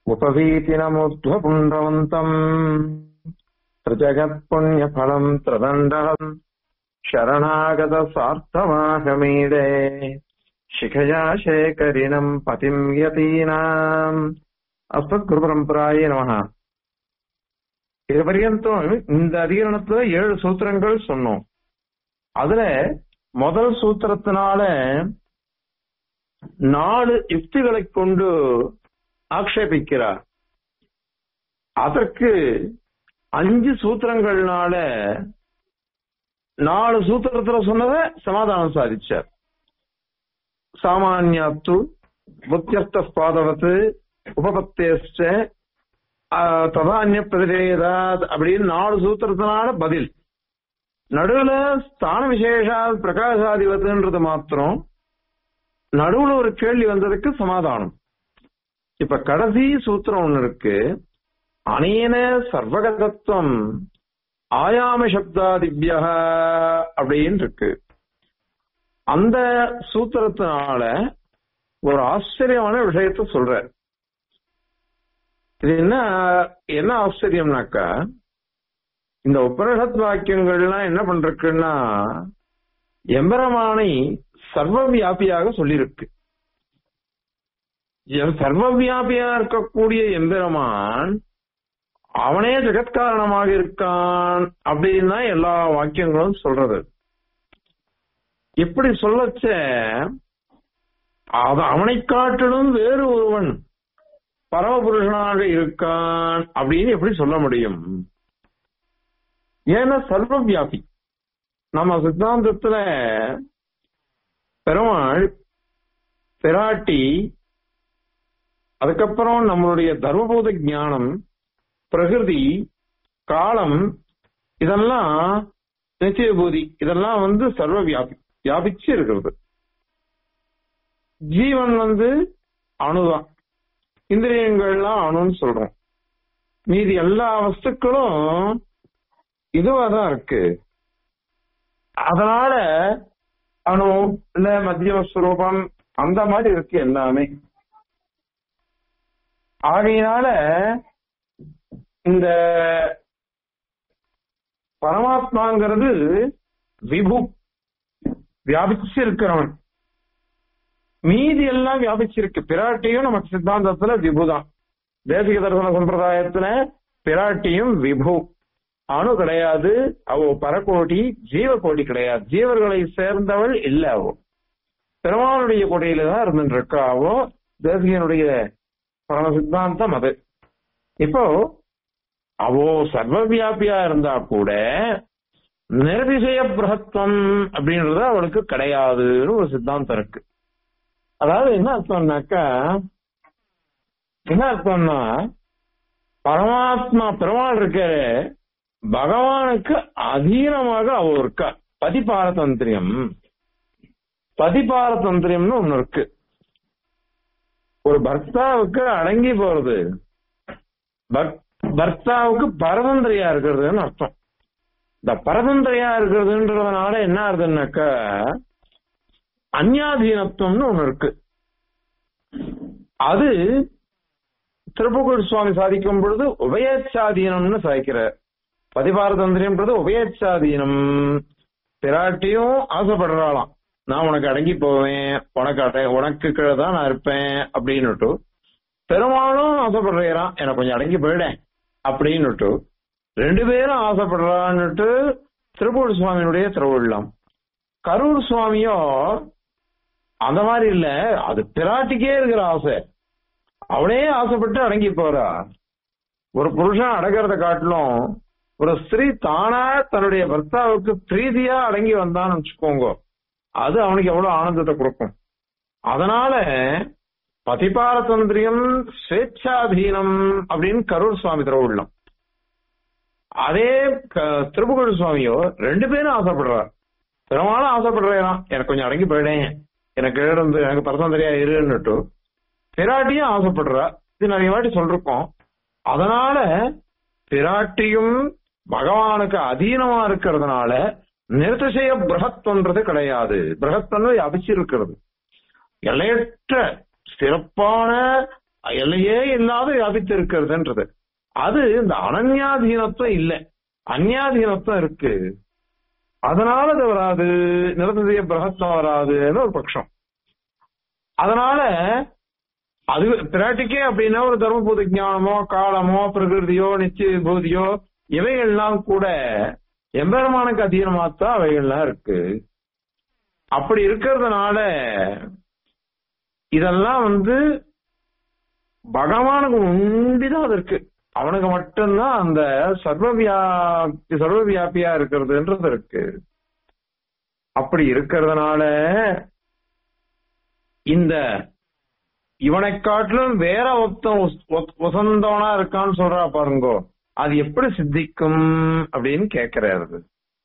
उपवीतिनमुद्ध्वपुण्ड्रवन्तम् त्रिजगत्पुण्यफलम् त्रिदण्डहम् शरणागतसार्थमाहमीडे शिखया शेखरिणम् पतिम् यतीनाम् அஸ்மத்குருபரம்பராயே நமஹ இது பர்யந்தம் இந்த அதிகரணத்துல ஏழு சூத்திரங்கள் சொன்னோம் அதுல முதல் சூத்திரத்தினால நாலு யுக்திகளை கொண்டு ஆக்ஷேபிக்கிறார் அதற்கு அஞ்சு சூத்திரங்கள்னால நாலு சூத்திரத்துல சொன்னதை சமாதானம் சாதிச்சார் சாமானியாத்து புத்தியஸ்த பாதவத்து உபபத்தேஷ்ட ததானிய பிரதிரேதாத் அப்படின்னு நாலு சூத்திரத்தினால பதில் நடுவுல ஸ்தான விசேஷா பிரகாசாதிபத்துன்றது மாத்திரம் நடுவுல ஒரு கேள்வி வந்ததுக்கு சமாதானம் இப்ப கடைசி சூத்திரம் ஒண்ணு இருக்கு அனேன சர்வகதத்துவம் ஆயாம சப்தாதிபிய அப்படின்னு இருக்கு அந்த சூத்திரத்தினால ஒரு ஆச்சரியமான விஷயத்த சொல்ற இது என்ன என்ன ஆச்சரியம்னாக்கா இந்த உபனிஷத் வாக்கியங்கள்லாம் என்ன பண்றதுன்னா எம்பரமானை சர்வ வியாபியாக சொல்லியிருக்கு சர்வ வியாபியா இருக்கக்கூடிய எம்பெருமான் அவனே ஜெகத்காரணமாக இருக்கான் அப்படின்னு தான் எல்லா வாக்கியங்களும் சொல்றது இப்படி சொல்லச்ச அது அவனை காட்டிலும் வேறு ஒருவன் பரமபுருஷனாக இருக்கான் அப்படின்னு எப்படி சொல்ல முடியும் ஏன்னா சர்வ வியாபி நம்ம சித்தாந்தத்துல பெருமாள் பிராட்டி அதுக்கப்புறம் நம்மளுடைய தர்மபூத ஞானம் பிரகிருதி காலம் இதெல்லாம் நிச்சயபூதி இதெல்லாம் வந்து சர்வ வியாபி வியாபிச்சு இருக்கிறது ஜீவன் வந்து அணுதான் இந்திரியங்கள்லாம் அணுன்னு சொல்றோம் மீதி எல்லா வஸ்துக்களும் இதுவாதான் இருக்கு அதனால அணு இல்ல மத்திய ஸ்வரூபம் அந்த மாதிரி இருக்கு எல்லாமே ஆகையினால இந்த பரமாத்மாங்கிறது விபு வியாபிச்சு இருக்கிறவன் மீதி எல்லாம் வியாபிச்சிருக்கு பிராட்டியும் நமக்கு சித்தாந்தத்துல விபுதான் தேசிக தர்சன சம்பிரதாயத்துல பிராட்டியும் விபு அணு கிடையாது அவ பரகோடி ஜீவகோடி கிடையாது ஜீவர்களை சேர்ந்தவள் இல்ல அவோ பெருமானுடைய கொடியில தான் இருந்துட்டு இருக்கா அவோ தேசிகனுடைய பரம சித்தாந்தம் அது இப்போ அவோ சர்வ வியாபியா இருந்தா கூட நிர்திசய பிரகத்துவம் அப்படின்றது அவளுக்கு கிடையாதுன்னு ஒரு சித்தாந்தம் இருக்கு அதாவது என்ன அர்த்தம்னாக்கா என்ன அர்த்தம்னா பரமாத்மா பெருமாள் இருக்காரு பகவானுக்கு அதீனமாக அவ இருக்கா பதிபாரதந்திரியம் பதிபாரதந்திரியம்னு ஒண்ணு இருக்கு ஒரு பர்த்தாவுக்கு அடங்கி போறது பர்த்தாவுக்கு பரதந்திரியா இருக்கிறதுன்னு அர்த்தம் இந்த பரதந்திரியா இருக்கிறதுன்றதுனால என்ன ஆகுதுன்னாக்கா அந்யாதீனத்துவம்னு ஒண்ணு இருக்கு அது திருப்புகழ் சுவாமி சாதிக்கும் பொழுது உபயச்சாதீனம்னு சாதிக்கிறார் பதிபாரதந்திரியம்ன்றது உபயச்சாதீனம் பிராட்டியும் ஆசைப்படுறாளாம் நான் உனக்கு அடங்கி போவேன் உனக்கு அடை உனக்கு கீழே தான் நான் இருப்பேன் அப்படின்னுட்டு பெருமாளும் ஆசைப்படுறான் எனக்கு கொஞ்சம் அடங்கி போயிடேன் அப்படின்னுட்டு ரெண்டு பேரும் ஆசைப்படுறான்னுட்டு திருப்பூர் சுவாமியினுடைய திருவிழம் கரூர் சுவாமியோ அந்த மாதிரி இல்ல அது பிராட்டிக்கே இருக்கிற ஆசை அவளே ஆசைப்பட்டு அடங்கி போறா ஒரு புருஷன் அடக்கிறத காட்டிலும் ஒரு ஸ்திரீ தானா தன்னுடைய பர்த்தாவுக்கு பிரீதியா அடங்கி வந்தான்னு வச்சுக்கோங்க அது அவனுக்கு எவ்வளவு ஆனந்தத்தை கொடுக்கும் அதனால பதிபாரதந்திரியம் ஸ்வேச்சாதீனம் அப்படின்னு கரூர் சுவாமி திருவுள்ளம் அதே திருப்புகழ் சுவாமியோ ரெண்டு பேரும் ஆசைப்படுறார் பெரும்பாலும் ஆசைப்படுறான் எனக்கு கொஞ்சம் அடங்கி போயிடேன் எனக்கு இருந்து எனக்கு பரதந்திரியா இருன்னுட்டு பிராட்டியும் ஆசைப்படுறா இது நிறைய வாட்டி சொல்லிருக்கோம் அதனால பிராட்டியும் பகவானுக்கு அதீனமா இருக்கிறதுனால நிறுத்தசெய்ய பிரகத்வன்றது கிடையாது பிரகத்வன்னு வியாபிச்சு இருக்கிறது எல்லையற்ற சிறப்பான எல்லையே இல்லாத வியாபித்து இருக்கிறதுன்றது அது இந்த அனன்யாதீனத்துவம் இல்ல அந்யாதீனத்துவம் இருக்கு அதனால அது வராது நிரந்தரிய பிரகத்தம் வராதுன்னு ஒரு பட்சம் அதனால அது பிராட்டிக்கே அப்படின்னா ஒரு தர்மபூத ஞானமோ காலமோ பிரகிருதியோ நிச்சய பூதியோ இவைகள்லாம் கூட எம்பெருமானுக்கு அதீனமாத்தான் அவைகள்லாம் இருக்கு அப்படி இருக்கிறதுனால இதெல்லாம் வந்து பகவானுக்கு உண்டிதான் அது இருக்கு அவனுக்கு மட்டும்தான் அந்த சர்வவியாபி சர்வவியாபியா இருக்கிறதுன்றது இருக்கு அப்படி இருக்கிறதுனால இந்த இவனை காட்டிலும் வேற ஒருத்தன் வசந்தவனா இருக்கான்னு சொல்றா பாருங்கோ அது எப்படி சித்திக்கும் அப்படின்னு கேட்கிறாரு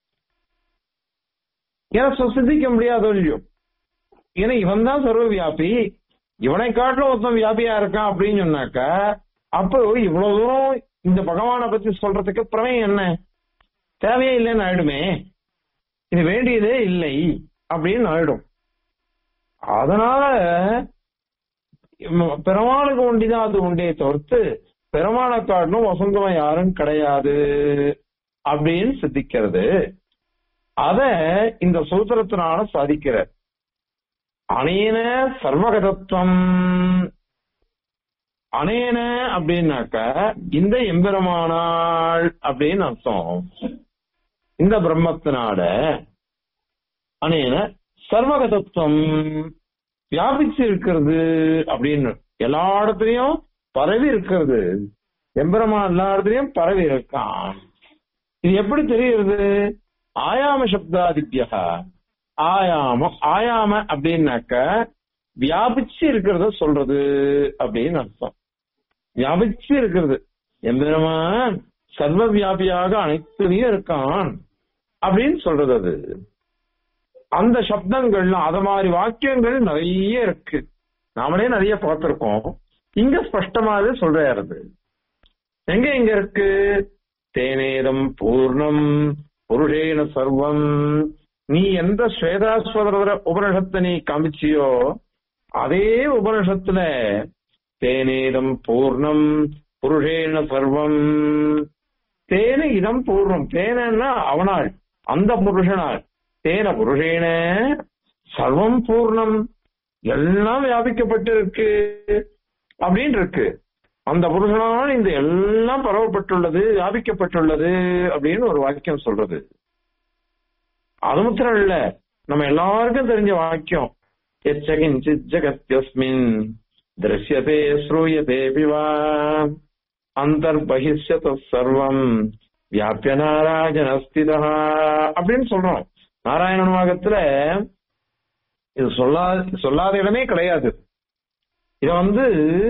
ஏன்னா சித்திக்க முடியாத இல்லையோ ஏன்னா இவன் தான் சர்வ வியாபி இவனை காட்டிலும் ஒருத்தன் வியாபியா இருக்கான் அப்படின்னு சொன்னாக்கா அப்போ இவ்வளவு தூரம் இந்த பகவானை பத்தி சொல்றதுக்கு பிரமேயம் என்ன தேவையே இல்லைன்னு ஆயிடுமே இது வேண்டியதே இல்லை அப்படின்னு ஆயிடும் அதனால பெருமாளுக்கு ஒண்டிதான் அது உண்டே தவிர்த்து பெருமாளை காட்டிலும் வசந்தவன் யாரும் கிடையாது அப்படின்னு சித்திக்கிறது அத இந்த சூத்திரத்தினால சாதிக்கிற அனேன சர்வகதத்துவம் அனேன அப்படின்னாக்க இந்த எம்பெருமானாள் அப்படின்னு அர்த்தம் இந்த பிரம்மத்தினால அனேன சர்வகதத்துவம் வியாபிச்சு இருக்கிறது அப்படின்னு எல்லா இடத்துலயும் பரவி இருக்கிறது எம்பெருமான் எல்லா இடத்துலயும் பரவி இருக்கான் இது எப்படி தெரியுது ஆயாம சப்தாதித்யா ஆயாம ஆயாம அப்படின்னாக்க வியாபிச்சு இருக்கிறத சொல்றது அப்படின்னு அர்த்தம் வியாபிச்சு இருக்கிறது எம்பெருமான் சர்வ வியாபியாக அனைத்துலயும் இருக்கான் அப்படின்னு சொல்றது அது அந்த சப்தங்கள்லாம் அத மாதிரி வாக்கியங்கள் நிறைய இருக்கு நாமளே நிறைய பார்த்திருக்கோம் இங்க ஸ்பஷ்டமாவே சொல்றாரு எங்க எங்க இருக்கு தேனேதம் பூர்ணம் புருஷேன சர்வம் நீ எந்த ஸ்வேதாஸ்வதர உபனிஷத்தை நீ காமிச்சியோ அதே உபனிஷத்துல தேனேதம் பூர்ணம் புருஷேன சர்வம் தேன இதம் பூர்ணம் தேனா அவனாள் அந்த புருஷனாள் தேன புருஷேன சர்வம் பூர்ணம் எல்லாம் வியாபிக்கப்பட்டிருக்கு அப்படின்னு இருக்கு அந்த புருஷனால் இந்த எல்லாம் பரவப்பட்டுள்ளது வியாபிக்கப்பட்டுள்ளது அப்படின்னு ஒரு வாக்கியம் சொல்றது அது மாத்திரம் இல்ல நம்ம எல்லாருக்கும் தெரிஞ்ச வாக்கியம் எச்சகிஞ்சித் ஜகத்யஸ்மின் திருஷ்யதே ஸ்ரூயதே பிவா அந்தர்பகிஷ்யத சர்வம் வியாபிய நாராயணஸ்திதா அப்படின்னு சொல்றோம் நாராயணன் வாகத்துல இது சொல்லாத சொல்லாத இடமே கிடையாது இத வந்து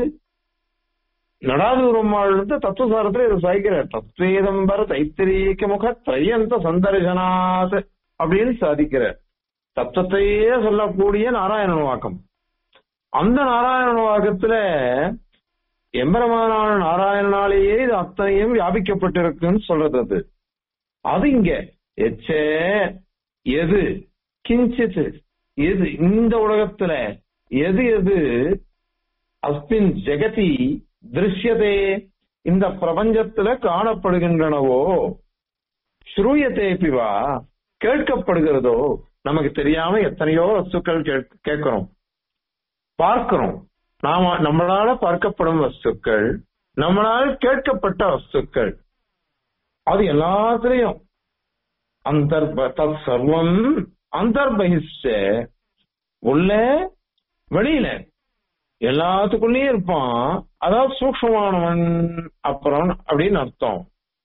நடாதூரம்மாள் வந்து தத்துவசாரத்துல இதை சாய்க்கிறார் தத்வேதம்பர தைத்திரீக முக திரையந்த சந்தர்சனாத் அப்படின்னு சாதிக்கிறார் தத்துவத்தையே சொல்லக்கூடிய நாராயணன் வாக்கம் அந்த நாராயணன் வாக்கத்துல எம்பரமான நாராயணனாலேயே இது அத்தனையும் வியாபிக்கப்பட்டிருக்குன்னு சொல்றது அது அது இங்க எச்ச எது கிஞ்சித் எது இந்த உலகத்துல எது எது அஸ்மின் ஜெகதி திருஷ்யதே இந்த பிரபஞ்சத்துல காணப்படுகின்றனவோ ஸ்ரூயத்தே பிவா கேட்கப்படுகிறதோ நமக்கு தெரியாம எத்தனையோ வஸ்துக்கள் கேட்கிறோம் பார்க்கிறோம் நாம நம்மளால பார்க்கப்படும் வஸ்துக்கள் நம்மளால் கேட்கப்பட்ட வஸ்துக்கள் அது எல்லாத்துலயும் அந்தர்ப தத் சர்வம் அந்தர்பகிஷ்ட உள்ள வெளியில எல்லாத்துக்குள்ளேயும் இருப்பான் அதாவது சூக்ஷமானவன் அப்புறம் அப்படின்னு அர்த்தம்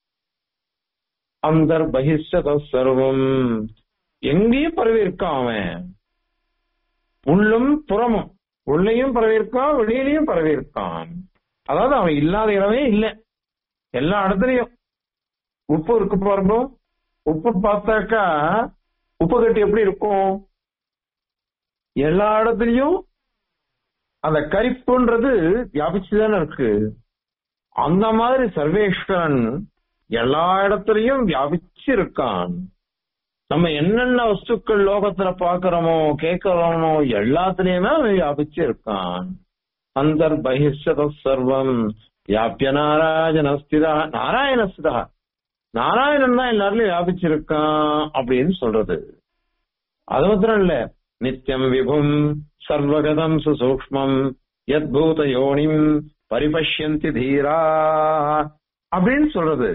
அந்தர் பகிஷ்ட சர்வம் எங்கேயும் பரவி இருக்கான் அவன் உள்ளும் புறமும் உள்ளேயும் பரவி இருக்கான் வெளியிலையும் பரவி இருக்கான் அதாவது அவன் இல்லாத இடமே இல்லை எல்லா இடத்துலயும் உப்பு இருக்கு பாருங்க உப்பு பார்த்தாக்கா உப்பு கட்டி எப்படி இருக்கும் எல்லா இடத்துலயும் அந்த கரிப்புன்றது வியாபிச்சுதானே இருக்கு அந்த மாதிரி சர்வேஸ்வரன் எல்லா இடத்துலயும் வியாபிச்சு இருக்கான் நம்ம என்னென்ன வஸ்துக்கள் லோகத்துல பாக்குறோமோ கேட்கிறோமோ எல்லாத்துலயுமே அவன் வியாபிச்சு இருக்கான் அந்தர்பகிஷத சர்வம் வியாபிய நாராயண ஸ்திதா நாராயண ஸ்திதா நாராயணன் தான் எல்லாருலயும் வியாபிச்சிருக்கான் அப்படின்னு சொல்றது அது மாத்திரம் இல்ல நித்தியம் விபும் சர்வகதம் சுசூக்மம் யத்பூத யோனிம் பரிபஷ்யந்தி தீரா அப்படின்னு சொல்றது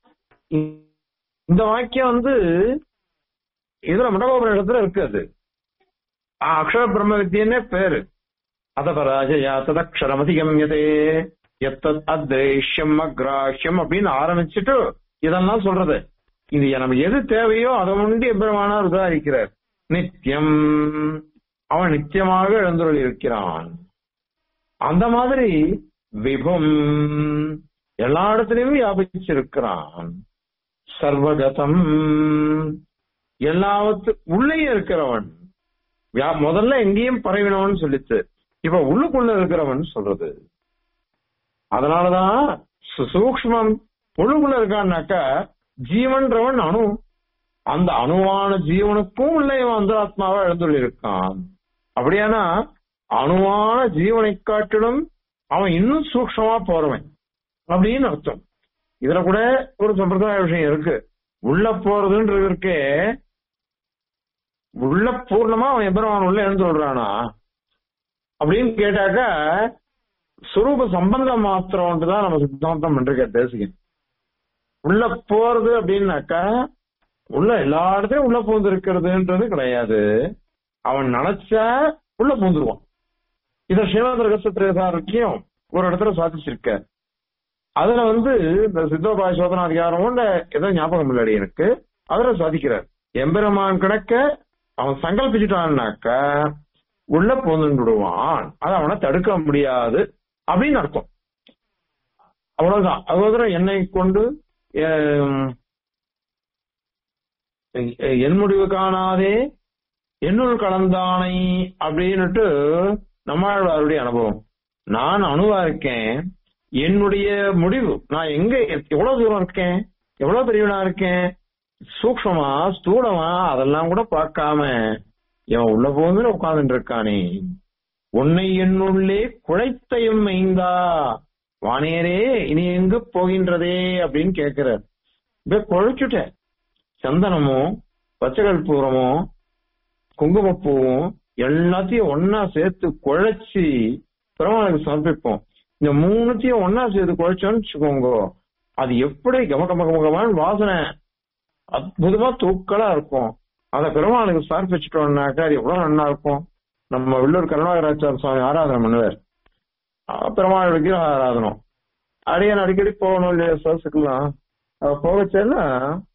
இந்த வாக்கியம் வந்து இதுல மண்டபோபுர இடத்துல இருக்கு அது அக்ஷர பிரம்ம வித்தியன்னே பேரு அதபராஜயா ததக்ஷரமதிகம்யதே எத்தத் அத்ரேஷ்யம் அக்ராஹ்யம் அப்படின்னு ஆரம்பிச்சுட்டு இதெல்லாம் சொல்றது இது நமக்கு எது தேவையோ அதை முண்டி எம்பெருமானார் உதாரிக்கிறார் நித்தியம் அவன் நித்தியமாக எழுந்துள்ள இருக்கிறான் அந்த மாதிரி விபும் எல்லா இடத்துலயும் வியாபிச்சிருக்கிறான் சர்வகதம் எல்லாவத்து உள்ளே இருக்கிறவன் முதல்ல எங்கேயும் பரவினவன் சொல்லிச்சு இப்ப உள்ளுக்குள்ள இருக்கிறவன் சொல்றது அதனாலதான் சூக்மம் உள்ளுக்குள்ள இருக்கான்னாக்கா ஜீவன்றவன் அணு அந்த அணுவான ஜீவனுக்கும் உள்ளே அந்தராத்மாவா எழுந்துள்ளிருக்கான் அப்படியானா அணுவான ஜீவனை காட்டிலும் அவன் இன்னும் சூக்ஷமா போறவன் அப்படின்னு அர்த்தம் இதுல கூட ஒரு சம்பிரதாய விஷயம் இருக்கு உள்ள போறதுன்றது இருக்கே உள்ள பூர்ணமா அவன் எம்பெருமான் உள்ள எழுந்து விடுறானா அப்படின்னு கேட்டாக்கா சுரூப சம்பந்தம் மாத்திரம் தான் நம்ம சித்தாந்தம் பண்ணிருக்க தேசிகன் உள்ள போறது அப்படின்னாக்கா உள்ள எல்லா இடத்துலயும் உள்ள பூந்து இருக்கிறதுன்றது கிடையாது அவன் நினைச்சா உள்ள பூந்துருவான் இத ஸ்ரீமந்த ரகசியத்திரேசாருக்கையும் ஒரு இடத்துல சாதிச்சிருக்க அதுல வந்து இந்த சித்தோபாய சோதனா அதிகாரம் ஏதோ ஞாபகம் இல்லடி எனக்கு அதுல சாதிக்கிறார் எம்பெருமான் கிடக்க அவன் சங்கல்பிச்சுட்டான்னாக்கா உள்ள பூந்து விடுவான் அதை அவனை தடுக்க முடியாது அப்படின்னு அர்த்தம் அவ்வளவுதான் அதுவரை என்னை கொண்டு என் முடிவு காணாதே என்னுள் கலந்தானை அப்படின்னுட்டு நம்மளுடைய அனுபவம் நான் அணுவா இருக்கேன் என்னுடைய முடிவு நான் எங்க எவ்வளவு தூரம் இருக்கேன் எவ்வளவு பெரியவனா இருக்கேன் சூக்ஷமா ஸ்தூலமா அதெல்லாம் கூட பார்க்காம இவன் உள்ள போந்து உட்கார்ந்துட்டு இருக்கானே உன்னை என்னுள்ளே குழைத்தையும் மைந்தா வானேரே இனி எங்கு போகின்றதே அப்படின்னு கேட்கிறார் இப்ப குழைச்சுட்ட சந்தனமும் பச்சைகள் பூரமும் குங்குமப்பூவும் எல்லாத்தையும் ஒன்னா சேர்த்து குழைச்சி பெருமாளுக்கு சமர்ப்பிப்போம் இந்த மூணுத்தையும் ஒன்னா சேர்த்து குழைச்சோன்னு வச்சுக்கோங்க அது எப்படி கம கம கமகமான வாசனை அற்புதமா தூக்கலா இருக்கும் அத பெருமாளுக்கு சமர்ப்பிச்சுட்டோம்னாக்கா அது எவ்வளவு நல்லா இருக்கும் நம்ம உள்ளூர் கருணாகராச்சார சுவாமி ஆராதனை பண்ணுவார் பெருமாள் விக்கிரம் ஆராதனம் அடியன் அடிக்கடி போகணும் இல்லையா சர்ச்சுக்கெல்லாம் போகச்சேன்னா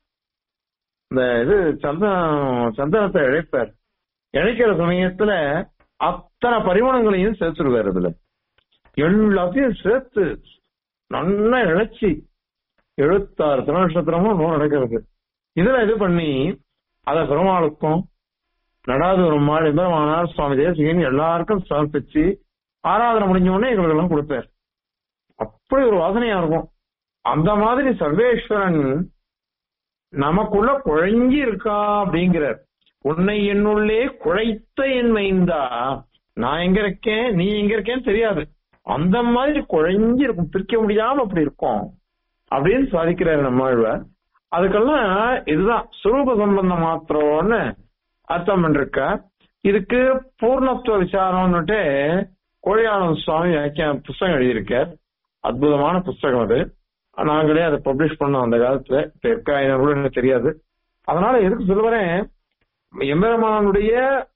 இந்த இது சந்தனம் சந்தனத்தை இழைப்பார் இழைக்கிற சமயத்துல அத்தனை பரிமாணங்களையும் சேர்த்துருவார் அதுல எல்லாத்தையும் சேர்த்து நல்லா இழைச்சி எழுபத்தாறு திருநட்சத்திரமும் நூறு நடக்கிறது இதுல இது பண்ணி அத பெருமாளுக்கும் நடாதூரம் மாடு பெருமானார் சுவாமி தேசிகன் எல்லாருக்கும் சமர்ப்பிச்சு ஆராதனை முடிஞ்ச உடனே எங்களுக்கு எல்லாம் கொடுப்பார் அப்படி ஒரு வாசனையா இருக்கும் அந்த மாதிரி சர்வேஸ்வரன் நமக்குள்ள குழஞ்சி இருக்கா அப்படிங்கிறார் உன்னை என்னுள்ளே குழைத்த என் மைந்தா நான் எங்க இருக்கேன் நீ எங்க இருக்கேன்னு தெரியாது அந்த மாதிரி குழஞ்சி இருக்கும் பிரிக்க முடியாம அப்படி இருக்கும் அப்படின்னு சாதிக்கிறாரு நம்மாழ்வார் அதுக்கெல்லாம் இதுதான் சுரூப சம்பந்தம் மாத்திரம்னு அர்த்தம் பண்ணிருக்க இதுக்கு பூர்ணத்துவ விசாரம்னுட்டு கோழியானந்த சுவாமி வியாக்கியா புஸ்தகம் எழுதியிருக்கார் அற்புதமான புஸ்தகம் அது நாங்களே அதை பப்ளிஷ் பண்ணோம் அந்த காலத்துல இப்ப இருக்கா கூட எனக்கு தெரியாது அதனால எதுக்கு சொல்லுவேன் எம்பெருமானுடைய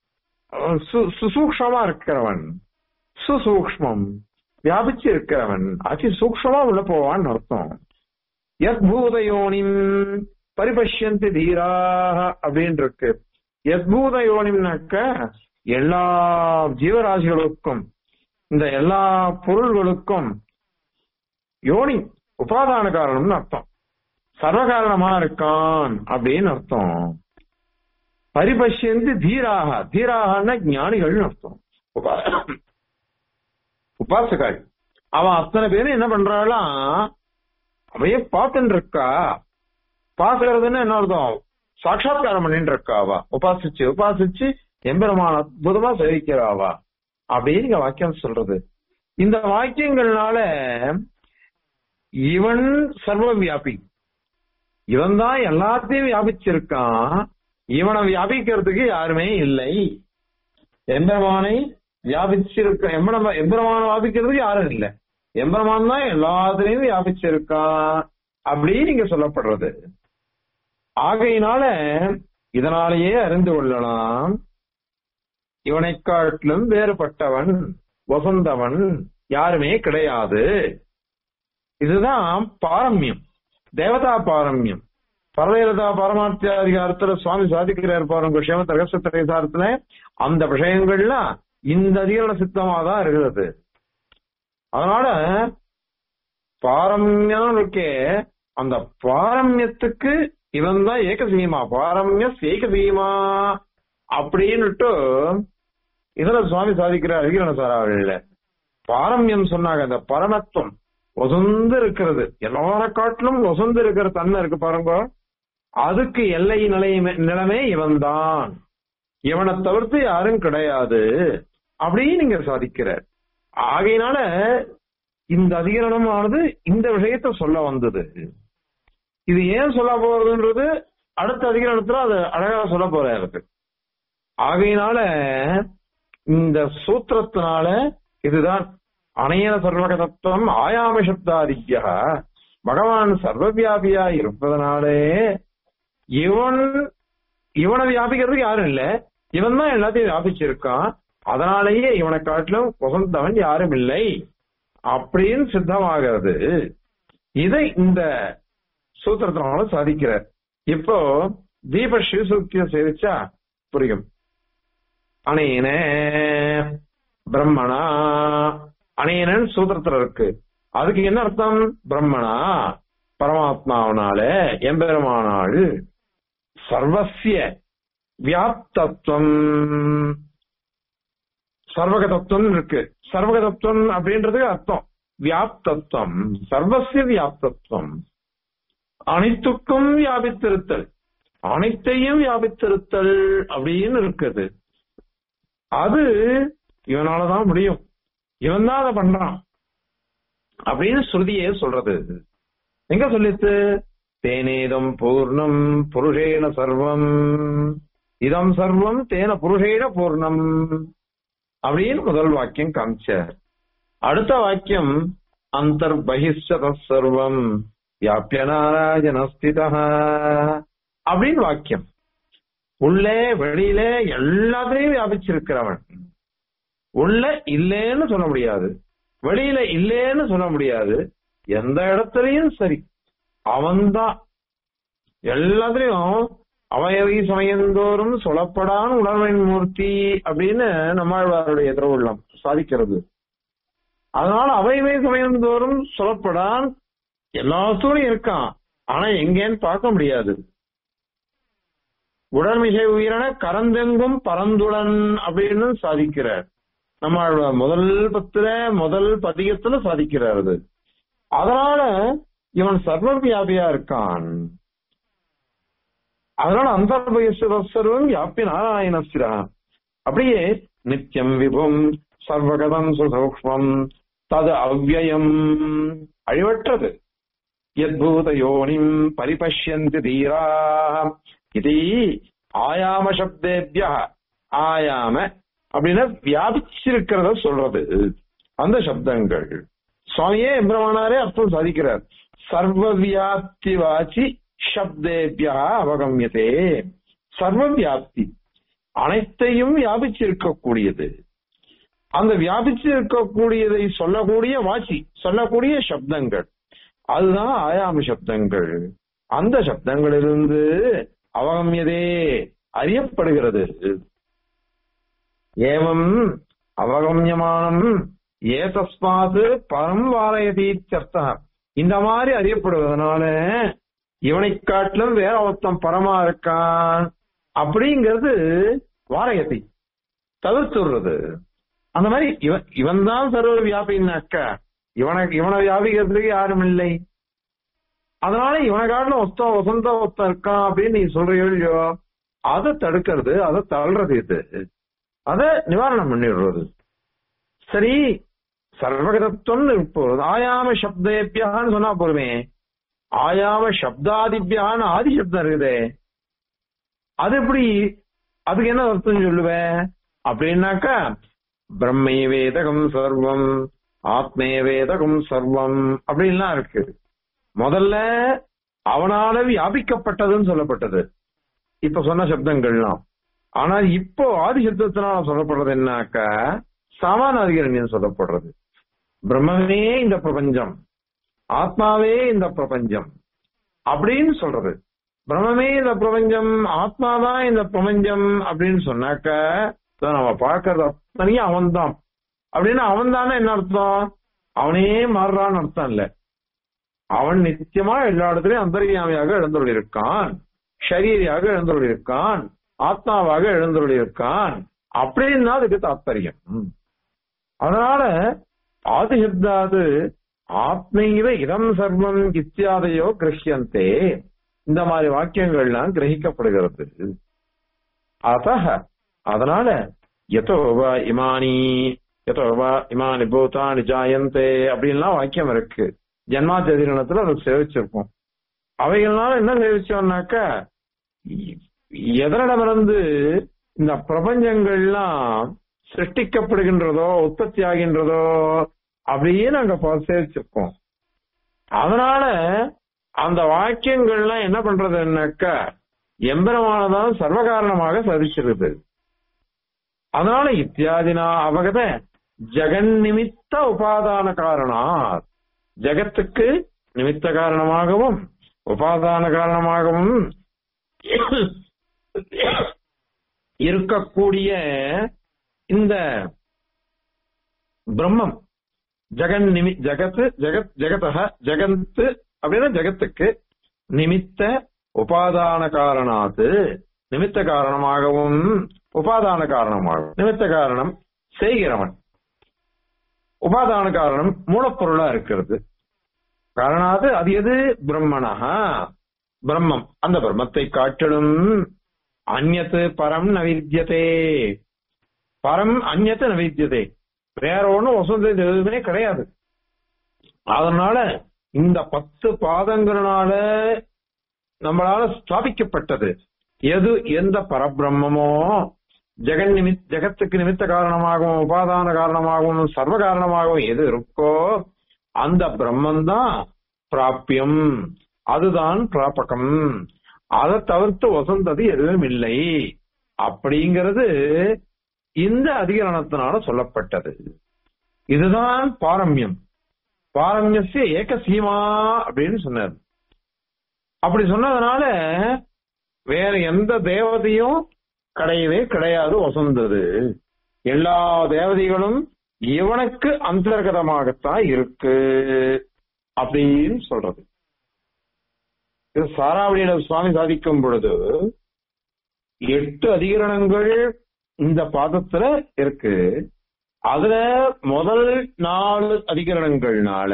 சுசூக்ஷமா இருக்கிறவன் சுசூக்மம் வியாபிச்சு இருக்கிறவன் அதி சூக்ஷமா உள்ள போவான்னு அர்த்தம் எத் பூதயோனிம் பரிபஷ்யந்தி தீராக அப்படின்னு இருக்கு எத் பூதயோனிம்னாக்க எல்லா ஜீவராசிகளுக்கும் இந்த எல்லா பொருள்களுக்கும் யோனி உபாதான காரணம்னு அர்த்தம் சர்வகாரணமா இருக்கான் அப்படின்னு அர்த்தம் பரிபஷ்யந்தி தீராக தீராகன்னா ஞானிகள்னு அர்த்தம் உபாசகாள் அவன் அத்தனை பேரும் என்ன பண்றாளாம் அவையே பார்த்துட்டு இருக்கா பாக்குறதுன்னு என்ன அர்த்தம் சாட்சாத்காரம் பண்ணிட்டு இருக்கா அவ உபாசிச்சு உபாசிச்சு எம்பெருமான அற்புதமா சேவிக்கிறாவா அப்படின்னு இங்க வாக்கியம் சொல்றது இந்த வாக்கியங்கள்னால இவன் சர்வ வியாபி இவன் தான் எல்லாத்தையும் வியாபிச்சிருக்கான் இவனை வியாபிக்கிறதுக்கு யாருமே இல்லை எம்பெருமானை வியாபிச்சிருக்க எம்பெருமா எம்பெருமானை வியாபிக்கிறதுக்கு யாரும் இல்லை எம்பெருமான் தான் எல்லாத்திலையும் வியாபிச்சிருக்கான் அப்படின்னு இங்க சொல்லப்படுறது ஆகையினால இதனாலேயே அறிந்து கொள்ளலாம் இவனை காட்டிலும் வேறுபட்டவன் வசந்தவன் யாருமே கிடையாது இதுதான் பாரம்யம் தேவதா பாரம்யம் பரதேவதா பரமாத்தியாதிகாரத்துல சுவாமி சாதிக்கிறார் பாருங்க விஷயம ரகசியத்திரேசாரத்துல அந்த விஷயங்கள்லாம் இந்த அதிகரண சித்தமா தான் இருக்கிறது அதனால பாரம்யம் இருக்கே அந்த பாரம்யத்துக்கு இவன் தான் ஏகசீமா பாரம்ய ஏகசீமா அப்படின்னுட்டு இதுல சுவாமி சாதிக்கிறார் அதிகரண சாராவளியில பாரம்யம் சொன்னாங்க அந்த பரமத்துவம் ஒசந்து இருக்கிறது எல்லார காட்டிலும் ஒசந்து இருக்கிற தன்மை இருக்கு பாருங்க அதுக்கு எல்லை நிலை நிலைமை இவன் தான் இவனை தவிர்த்து யாரும் கிடையாது அப்படின்னு நீங்க சாதிக்கிறார் ஆகையினால இந்த அதிகரணமானது இந்த விஷயத்த சொல்ல வந்தது இது ஏன் சொல்ல போறதுன்றது அடுத்த அதிகரணத்துல அது அழகா சொல்ல போறாரு இருக்கு ஆகையினால இந்த சூத்திரத்தினால இதுதான் அணைய சர்வக தத்துவம் ஆயாம சப்தாதித்யா பகவான் சர்வவியாபியா இருப்பதனாலே இவன் இவனை வியாபிக்கிறதுக்கு யாரும் இல்ல இவன் தான் எல்லாத்தையும் வியாபிச்சிருக்கான் அதனாலேயே இவனை காட்டிலும் உகந்தவன் யாரும் இல்லை அப்படின்னு சித்தமாகிறது இதை இந்த சூத்திரத்தினால சாதிக்கிறார் இப்போ தீப ஸ்ரீசூக்திய சேவிச்சா புரியும் அனேன பிரம்மணா அனேனன் சூத்திரத்துல இருக்கு அதுக்கு என்ன அர்த்தம் பிரம்மணா பரமாத்மாவனால எம்பெருமானாள் சர்வசிய வியாப்தத்துவம் சர்வக தத்துவம் இருக்கு சர்வக தத்துவம் அப்படின்றதுக்கு அர்த்தம் வியாப்தத்துவம் சர்வசிய வியாப்தத்துவம் அனைத்துக்கும் வியாபித்திருத்தல் அனைத்தையும் வியாபித்திருத்தல் அப்படின்னு இருக்குது அது இவனாலதான் முடியும் இவன் தான் அதை பண்றான் அப்படின்னு ஸ்ருதியே சொல்றது எங்க சொல்லித்து தேனேதம் பூர்ணம் புருஷேன சர்வம் இதம் சர்வம் தேன புருஷேன பூர்ணம் அப்படின்னு முதல் வாக்கியம் காமிச்சார் அடுத்த வாக்கியம் அந்தர்பகிஷ்ட சர்வம் வியாபிய நாராயணஸ்திதா அப்படின்னு வாக்கியம் உள்ளே வெளியில எல்லாத்தையும் வியாபிச்சிருக்கிறவன் உள்ள இல்லேன்னு சொல்ல முடியாது வெளியில இல்லேன்னு சொல்ல முடியாது எந்த இடத்துலயும் சரி அவன்தான் எல்லாத்துலயும் அவையவை சமயந்தோறும் சொல்லப்படான உணர்வின் மூர்த்தி அப்படின்னு நம்மாழ்வாருடைய திருவுள்ளம் சாதிக்கிறது அதனால அவைவை சமயந்தோறும் சொல்லப்படான் எல்லாத்தோடும் இருக்கான் ஆனா எங்கேன்னு பார்க்க முடியாது உடல்மிகை உயிரென கரந்தெங்கும் பரந்துடன் அப்படின்னு சாதிக்கிறார் நம்ம முதல் பத்துல முதல் பதிகத்துல சாதிக்கிறார் அது அதனால இவன் சர்வ வியாபியா இருக்கான் அதனால அந்தர்பயசுவம் வியாபி நாராயணஸ்திரா அப்படியே நித்தியம் விபும் சர்வகதம் சுசூக்மம் தது அவ்வயம் அழிவற்றது யத்பூத யோனிம் பரிபஷ்யந்தி தீரா இது ஆயாம சப்தேபிய ஆயாம அப்படின்னா வியாபிச்சிருக்கிறத சொல்றது அந்த சப்தங்கள் சுவாமியே எம்பிரமானாரே அர்த்தம் சாதிக்கிறார் சர்வ வியாப்தி வாச்சி சப்தேபியா அவகமியதே சர்வ வியாப்தி அனைத்தையும் வியாபிச்சிருக்கக்கூடியது அந்த வியாபிச்சு இருக்கக்கூடியதை சொல்லக்கூடிய வாசி சொல்லக்கூடிய சப்தங்கள் அதுதான் ஆயாம சப்தங்கள் அந்த சப்தங்களிலிருந்து அவகமியதே அறியப்படுகிறது ஏவம் அவகமியமானம் ஏதஸ்மாது பரம் வாரயதீச்சர்த்தா இந்த மாதிரி அறியப்படுவதனால இவனை காட்டிலும் வேற ஒருத்தன் பரமா இருக்கான் அப்படிங்கிறது வாரயத்தை தவிர்த்துடுறது அந்த மாதிரி இவன் இவன் தான் சர்வ வியாபின்னாக்க இவனை இவனை வியாபிக்கிறதுக்கு யாரும் இல்லை அதனால இவனை காட்டிலும் ஒத்தம் வசந்த ஒத்தம் இருக்கான் அப்படின்னு நீ சொல்றியோ இல்லையோ அதை தடுக்கிறது அதை தள்ளுறது இது அதை நிவாரணம் பண்ணிடுறது சரி சர்வகதத்துவம் இருப்போம் ஆயாம சப்தேபியான்னு சொன்னா போருமே ஆயாம சப்தாதிபியான்னு ஆதி சப்தம் இருக்குதே அது எப்படி அதுக்கு என்ன அர்த்தம் சொல்லுவேன் அப்படின்னாக்கா பிரம்மை வேதகம் சர்வம் ஆத்மே வேதகம் சர்வம் அப்படின்லாம் இருக்கு முதல்ல அவனால வியாபிக்கப்பட்டதுன்னு சொல்லப்பட்டது இப்ப சொன்ன சப்தங்கள்லாம் ஆனா இப்போ ஆதி சப்தத்தினால சொல்லப்படுறது என்னக்கா சமான அதிகரண்யம் சொல்லப்படுறது பிரம்மமே இந்த பிரபஞ்சம் ஆத்மாவே இந்த பிரபஞ்சம் அப்படின்னு சொல்றது பிரம்மமே இந்த பிரபஞ்சம் ஆத்மாதான் இந்த பிரபஞ்சம் அப்படின்னு சொன்னாக்க இதை நம்ம பார்க்கறது அத்தனையும் அவன்தான் அப்படின்னு அவன் தானே என்ன அர்த்தம் அவனே மாறுறான்னு அர்த்தம் இல்ல அவன் நித்தியமா எல்லா இடத்துலயும் அந்தர்யாமியாக எழுந்தருள் இருக்கான் ஷரீரியாக எழுந்தருள் இருக்கான் ஆத்மாவாக எழுந்தருள் இருக்கான் அப்படின்னு அதுக்கு தாத்பரியம் ம். அதனால ஆதிசப்தாது ஆத்மைவ இதம் சர்வம் இத்தியாதையோ கிரஹியந்தே இந்த மாதிரி வாக்கியங்கள்லாம் கிரகிக்கப்படுகிறது அத அதனால எதோவா இமானி எதோவா இமானி பூதானி ஜாயந்தே அப்படின்லாம் வாக்கியம் இருக்கு ஜன்மாச்சதிரணத்துல அதை சேவிச்சிருப்போம் அவைகள்னால என்ன சேவிச்சோம்னாக்கா எதனிடமிருந்து இந்த பிரபஞ்சங்கள்லாம் சிருஷ்டிக்கப்படுகின்றதோ உற்பத்தி ஆகின்றதோ அப்படியே நாங்க பா- சேவிச்சிருக்கோம் அதனால அந்த வாக்கியங்கள்லாம் என்ன பண்றதுன்னாக்கா எம்பெருமானதான் சர்வகாரணமாக சதிச்சிருது அதனால இத்தியாதினா அவகத ஜெகன் நிமித்த உபாதான காரணா ஜெகத்துக்கு நிமித்த காரணமாகவும் உபாதான காரணமாகவும் இருக்கக்கூடிய இந்த பிரம்மம் ஜெகன் நிமி ஜெகத் ஜெகத் ஜெகதக ஜெகத்து அப்படின்னா ஜெகத்துக்கு நிமித்த உபாதான காரணாத்து நிமித்த காரணமாகவும் உபாதான காரணமாகவும் நிமித்த காரணம் செய்கிறவன் உபாதான காரணம் மூலப்பொருளா இருக்கிறது காரணாது அது எது பிரம்மணஹா பிரம்மம் அந்த பிரம்மத்தை காட்டிலும் அந்நத்து பரம் நவித்தியதே பரம் அந்நத்து நவித்தியதே வேற ஒண்ணும் வசந்த எதுவுமே கிடையாது அதனால இந்த பத்து பாதங்களால நம்மளால ஸ்தாபிக்கப்பட்டது எது எந்த பரபிரம்மமோ ஜெகன் நிமித் ஜெகத்துக்கு நிமித்த காரணமாகவும் உபாதான காரணமாகவும் சர்வ காரணமாகவும் எது இருக்கோ அந்த பிரம்மன் தான் பிராப்பியம் அதுதான் பிராபகம் அதை தவிர்த்து வசந்தது எதுவும் இல்லை அப்படிங்கிறது இந்த அதிகரணத்தினால சொல்லப்பட்டது இதுதான் பாரம்யம் பாரம்யசிய ஏக சீமா அப்படின்னு சொன்னார் அப்படி சொன்னதுனால வேற எந்த தேவதையும் கிடையவே கிடையாது வசந்தது எல்லா தேவதைகளும் இவனுக்கு அந்தர்கதமாகத்தான் இருக்கு அப்படின்னு சொல்றது இது சாராவளியில சுவாமி சாதிக்கும் பொழுது எட்டு அதிகரணங்கள் இந்த பாதத்துல இருக்கு அதுல முதல் நாலு அதிகரணங்கள்னால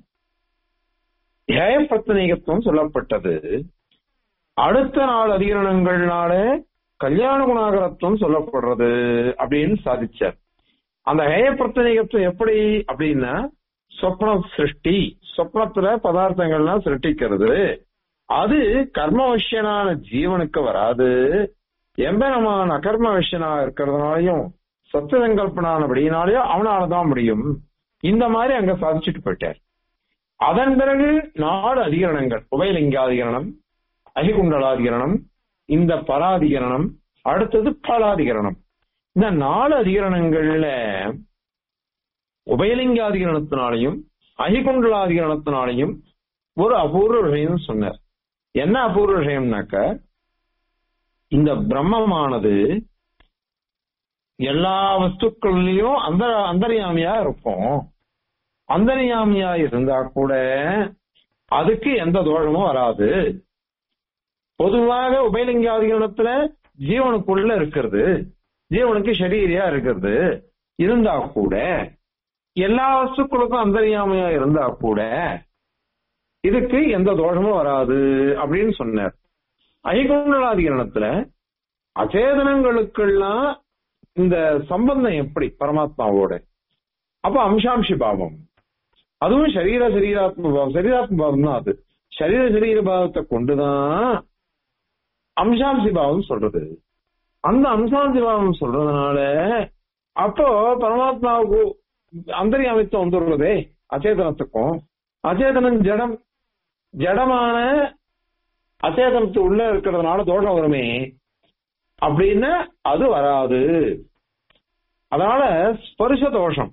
ஏயப்பிரத்தனீகத்துவம் சொல்லப்பட்டது அடுத்த நாலு அதிகரணங்கள்னால கல்யாண குணாகரத்துவம் சொல்லப்படுறது அப்படின்னு சாதிச்சார் அந்த ஹேயப்பிரத்தனீகத்துவம் எப்படி அப்படின்னா சொப்ன சிருஷ்டி சொப்னத்துல பதார்த்தங்கள்லாம் சிருஷ்டிக்கிறது அது கர்மவசியனான ஜீவனுக்கு வராது எம்பெருமான் அகர்ம விஷயனா இருக்கிறதுனாலையும் சத்தியசங்கல்பனானபடினாலையும் அவனாலதான் முடியும் இந்த மாதிரி அங்க சாதிச்சுட்டு போயிட்டார் அதன் பிறகு நாலு அதிகரணங்கள் உபயலிங்காதிகரணம் அகிகுண்டலாதிகரணம் இந்த பராதிகரணம் அடுத்தது பலாதிகரணம் இந்த நாலு அதிகரணங்கள்ல உபயலிங்காதிகரணத்தினாலையும் அகிகுண்டலாதிகரணத்தினாலையும் ஒரு அபூர்வ விஷயம் சொன்னார் என்ன அபூர்வ விஷயம்னாக்க இந்த பிரம்மமானது எல்லா வஸ்துக்கள்லயும் அந்த அந்தர்யாமியா இருக்கும் அந்தர்யாமியா இருந்தா கூட அதுக்கு எந்த தோஷமும் வராது பொதுவாக உபயலிங்காதிகரணத்துல ஜீவனுக்குள்ள இருக்கிறது ஜீவனுக்கு ஷரீரியா இருக்கிறது இருந்தா கூட எல்லா வஸ்துக்களுக்கும் அந்தர்யாமையா இருந்தா கூட இதுக்கு எந்த தோஷமும் வராது அப்படின்னு சொன்னார் ஐகுண்டலாதிகரணத்துல அச்சேதனங்களுக்கெல்லாம் இந்த சம்பந்தம் எப்படி பரமாத்மாவோட அப்ப அம்சாம்சி பாவம் அதுவும் சரீர சரீராத்ம பாவம் சரீராத்ம பாவம் தான் அது சரீர சரீர பாவத்தை கொண்டுதான் அம்சாம்சி பாவம் சொல்றது அந்த அம்சாம்சி பாவம் சொல்றதுனால அப்போ பரமாத்மாவுக்கு அந்தரியாமித்தம் வந்துடுறதே அச்சேதனத்துக்கும் அச்சேதனம் ஜடம் ஜடமான அச்சேதனத்து உள்ள இருக்கிறதுனால தோஷம் வருமே அப்படின்னு அது வராது அதனால ஸ்பர்ஷ தோஷம்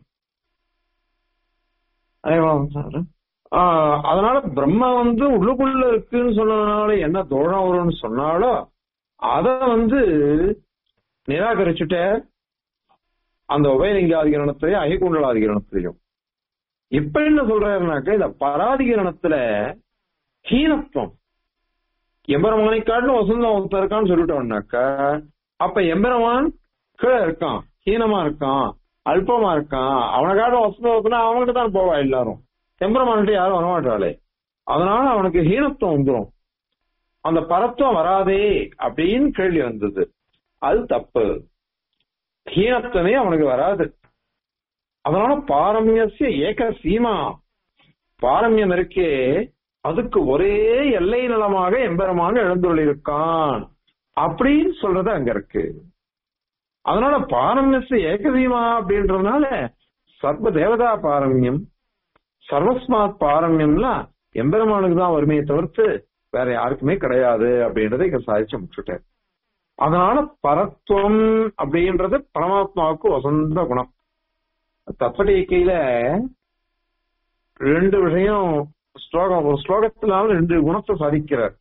ஆஹ் அதனால பிரம்ம வந்து உள்ளுக்குள்ள இருக்குன்னு சொன்னதுனால என்ன தோஷம் வரும்னு சொன்னாலோ அத வந்து நிராகரிச்சுட்ட அந்த உபயலிங்காதிகரணத்திலையும் அகிகுண்டலாதிகரணத்திலையும் இப்ப என்ன சொல்றாருனாக்க இந்த பராதிகரணத்துல ஹீனத்துவம் எம்பெருமானை காட்டிலும் வசந்தம் ஒருத்தர் இருக்கான்னு சொல்லிட்டோம்னாக்கா அப்ப எம்பெருமான் கீழே இருக்கான் ஹீனமா இருக்கான் அல்பமா இருக்கான் அவனை காட்டும் வசந்தம் ஒருத்தனா அவன்கிட்ட தான் போவா எல்லாரும் எம்பெருமான்கிட்ட யாரும் வரமாட்டாளே அதனால அவனுக்கு ஹீனத்துவம் வந்துடும் அந்த பரத்துவம் வராதே அப்படின்னு கேள்வி வந்தது அது தப்பு ஹீனத்துவமே அவனுக்கு வராது அதனால பாரமியசிய ஏக சீமா பாரமியம் இருக்கே அதுக்கு ஒரே எல்லை நலமாக எம்பெருமான எழுந்துள்ளிருக்கான் அப்படின்னு சொல்றது அங்க இருக்கு அதனால பாரமியசிய ஏகசீமா அப்படின்றதுனால சர்வ தேவதா பாரமியம் சர்வஸ்மாத் பாரமியம்லாம் எம்பெருமானுக்கு தான் வறுமையை தவிர்த்து வேற யாருக்குமே கிடையாது அப்படின்றத இங்க சாதிச்சு முடிச்சுட்டேன் அதனால பரத்துவம் அப்படின்றது பரமாத்மாவுக்கு வசந்த குணம் தப்படிக்கையில ரெண்டு விஷயம் ஸ்லோகம் ஒரு ஸ்லோகத்தினால ரெண்டு குணத்தை சாதிக்கிறார்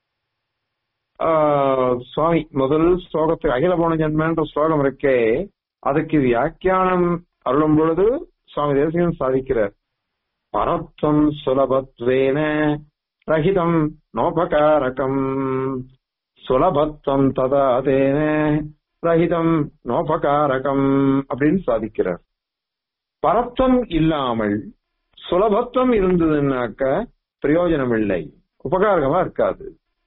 சுவாமி முதல் ஸ்லோகத்துக்கு அகில போன ஜென்மன்ற ஸ்லோகம் இருக்கே அதுக்கு வியாக்கியானம் அருளும் பொழுது சுவாமி தேசிகன் சாதிக்கிறார் பரத்வம் சுலபத்வேன ரஹிதம் நோபகாரகம் சுலபத்வம் ததா தேன ரஹிதம் நோபகாரகம் அப்படின்னு சாதிக்கிறார் பரத்வம் இல்லாமல் சுலபத்துவம் இருந்ததுன்னாக்க பிரயோஜனம் இல்லை உபகாரகமா இருக்காது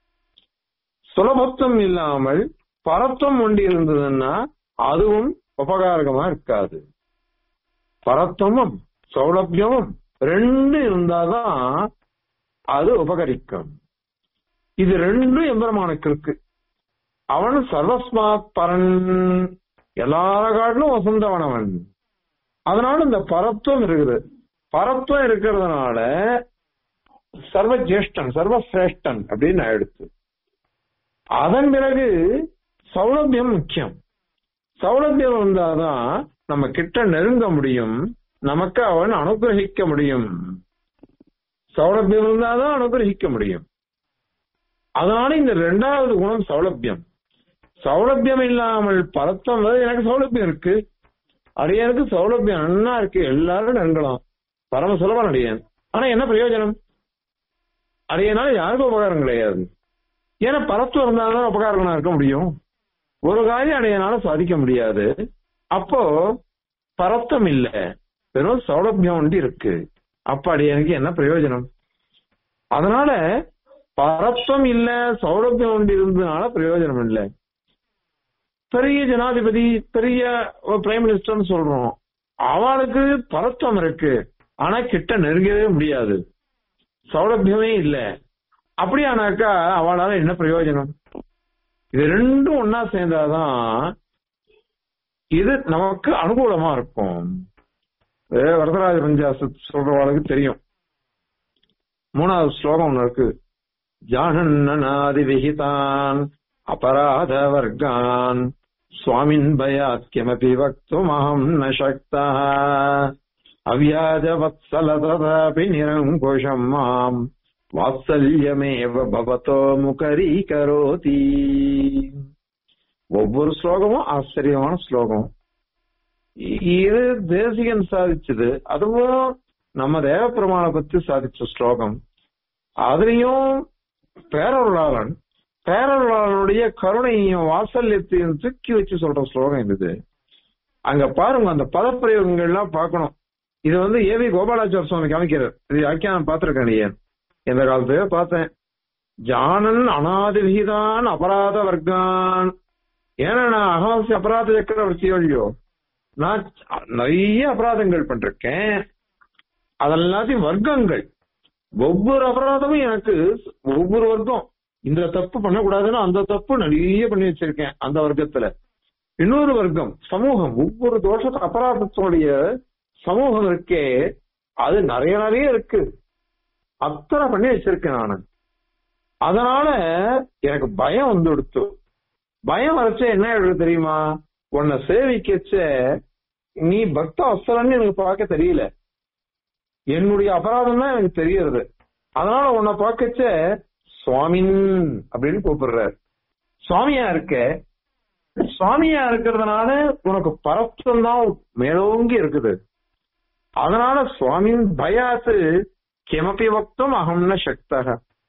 சுலபத்துவம் இல்லாமல் பரத்துவம் ஒன்று இருந்ததுன்னா அதுவும் உபகாரகமா இருக்காது பரத்துவமும் சௌலபியமும் ரெண்டு இருந்தாதான் அது உபகரிக்கும் இது ரெண்டும் எம்பெருமானுக்கு இருக்கு அவன் சர்வஸ்மாத் பரன் எல்லார காட்டிலும் வசந்தவன் அவன் அதனால இந்த பரத்துவம் இருக்குது பரத்துவம் இருக்கிறதுனால சர்வ ஜேஷ்டன் சர்வசிரேஷ்டன் அப்படின்னு ஆயிடுச்சு அதன் பிறகு சௌலபியம் முக்கியம் சௌலபியம் வந்தாதான் நம்ம கிட்ட நெருங்க முடியும் நமக்கு அவன் அனுகிரகிக்க முடியும் சௌலபியம் இருந்தாதான் அனுகிரகிக்க முடியும் அதனால இந்த ரெண்டாவது குணம் சௌலபியம் சௌலபியம் இல்லாமல் பரத்தம் எனக்கு சௌலபியம் இருக்கு அடியனுக்கு சௌலபியம் நன்னா இருக்கு எல்லாரும் நெருங்கலாம் பரம சுலபம் அடியன் ஆனா என்ன பிரயோஜனம் அடியனால யாருக்கும் உபகாரம் கிடையாது ஏன்னா பரத்துவம் இருந்தால்தான் உபகாரங்களா இருக்க முடியும் ஒரு காரியம் அடையனால சாதிக்க முடியாது அப்போ பரத்தம் இல்ல வெறும் சௌலபியம் ஒன்று இருக்கு அப்ப அடியனுக்கு என்ன பிரயோஜனம் அதனால பரத்வம் இல்ல சௌலபியம் ஒன்று இருந்ததுனால பிரயோஜனம் இல்லை பெரிய ஜனாதிபதி பெரிய பிரைம் மினிஸ்டர்னு சொல்றோம் அவளுக்கு பரத்துவம் இருக்கு ஆனா கிட்ட நெருங்கவே முடியாது சௌலபியமே இல்ல அப்படியானாக்கா அவளால என்ன பிரயோஜனம் இது ரெண்டும் ஒன்னா சேர்ந்தாதான் இது நமக்கு அனுகூலமா இருக்கும் வரதராஜ பஞ்சாசத் சொல்றவாளுக்கு தெரியும் மூணாவது ஸ்லோகம் ஒண்ணு இருக்கு ஜானன்னாதி விகிதான் அபராத வர்க்கான் சுவாமின் பயாத்யமபி வக்துமஹம் ந சக்தா அவ்யாஜ வத்சல ததாபி நிரங்குஷம் மாம் வாத்சல்யமேவ பவதோ முகரீகரோதி ஒவ்வொரு ஸ்லோகமும் ஆச்சரியமான ஸ்லோகம் இது தேசிகன் சாதிச்சது அதுவும் நம்ம தேவ பிரமாண பத்தி சாதிச்ச ஸ்லோகம் அதுலயும் பேரருளாளன் பேரருளாளனுடைய கருணையும் வாசல்யத்தையும் தூக்கி வச்சு சொல்ற ஸ்லோகம் இது அங்க பாருங்க அந்த பதப்பிரயோகங்கள்லாம் பார்க்கணும் இது வந்து ஏவி கோபாலாச்சார சுவாமி காமிக்கிறார் இது வியாக்கியானம் பார்த்திருக்கேன் ஏன் எந்த காலத்தையோ பார்த்தேன் ஜானன் அனாதி விகிதான் அபராத வர்க்கான் ஏன்னா நான் அகவாசி அபராத சக்கரவர்த்தியோ இல்லையோ நான் நிறைய அபராதங்கள் பண்ணிருக்கேன் அதெல்லாத்தையும் வர்க்கங்கள் ஒவ்வொரு அபராதமும் எனக்கு ஒவ்வொரு வர்க்கம் இந்த தப்பு பண்ணக்கூடாதுன்னா அந்த தப்பு நிறைய பண்ணி வச்சிருக்கேன் அந்த வர்க்கத்துல இன்னொரு வர்க்கம் சமூகம் ஒவ்வொரு தோஷ அபராதத்தோடைய சமூகம் இருக்கே அது நிறைய நிறைய இருக்கு அத்தனை பண்ணி வச்சிருக்கேன் நானு அதனால எனக்கு பயம் வந்து கொடுத்து பயம் வரைச்ச என்ன ஆயிடுது தெரியுமா உன்னை சேவிக்கச்ச நீ பக்த அஸ்தலன்னு எனக்கு பார்க்க தெரியல என்னுடைய அபராதம் தான் எனக்கு தெரியறது அதனால உன்னை பார்க்கச்ச சுவாமின் அப்படின்னு கூப்பிடுறாரு சுவாமியா இருக்க சுவாமியா இருக்கிறதுனால உனக்கு பரத்தம் தான் மேலோங்கி இருக்குது அதனால சுவாமின் பயாத்து கிமப்பி வக்தும் அகம்ன சக்தக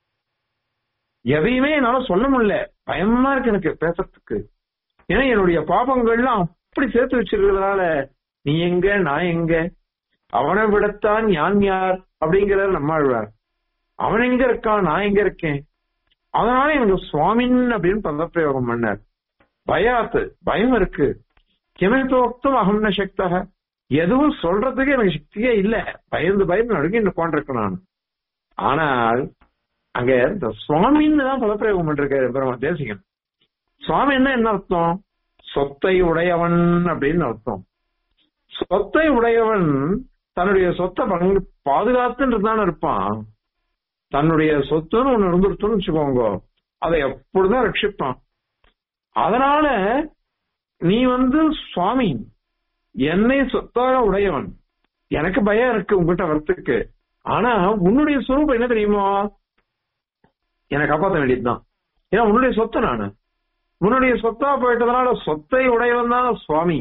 எதையுமே என்னால சொல்ல முடியல பயமா இருக்கு எனக்கு பேசுறதுக்கு ஏன்னா என்னுடைய பாபங்கள்லாம் அப்படி சேர்த்து வச்சிருக்கிறதுனால நீ எங்க நான் எங்க அவனை விடத்தான் யான் யார் அப்படிங்கிறார் நம்மாழ்வார் அவன் எங்க இருக்கான் நான் எங்க இருக்கேன் அதனால எனக்கு சுவாமின் அப்படின்னு பதப்பிரயோகம் பண்ணார் பயாத்து பயம் இருக்கு கிமைத்துவக்தும் அகம்ன சக்தக எதுவும் சொல்றதுக்கு எனக்கு சக்தியே இல்ல பயந்து பயந்து நடுங்கி உட்காந்துருக்கேன் நான் ஆனால் அங்க இந்த சுவாமின்னு தான் பதப்பிரயோகம் பண்ணிருக்காரு பெருமா தேசிகன் சுவாமி என்ன என்ன அர்த்தம் சொத்தை உடையவன் அப்படின்னு அர்த்தம் சொத்தை உடையவன் தன்னுடைய சொத்தை பங்கு பாதுகாத்துன்னு தானே இருப்பான் தன்னுடைய சொத்துன்னு ஒண்ணு இருந்துருச்சுன்னு வச்சுக்கோங்க அதை எப்பொழுதும் ரட்சிப்பான் அதனால நீ வந்து சுவாமி என்னை சொத்தாக உடையவன் எனக்கு பயம் இருக்கு உங்ககிட்ட வரத்துக்கு ஆனா உன்னுடைய சுரூபம் என்ன தெரியுமா என்னை காப்பாற்ற வேண்டியதுதான் ஏன்னா உன்னுடைய சொத்து நானு உன்னுடைய சொத்தா போயிட்டதுனால சொத்தை உடையவன் தான் சுவாமி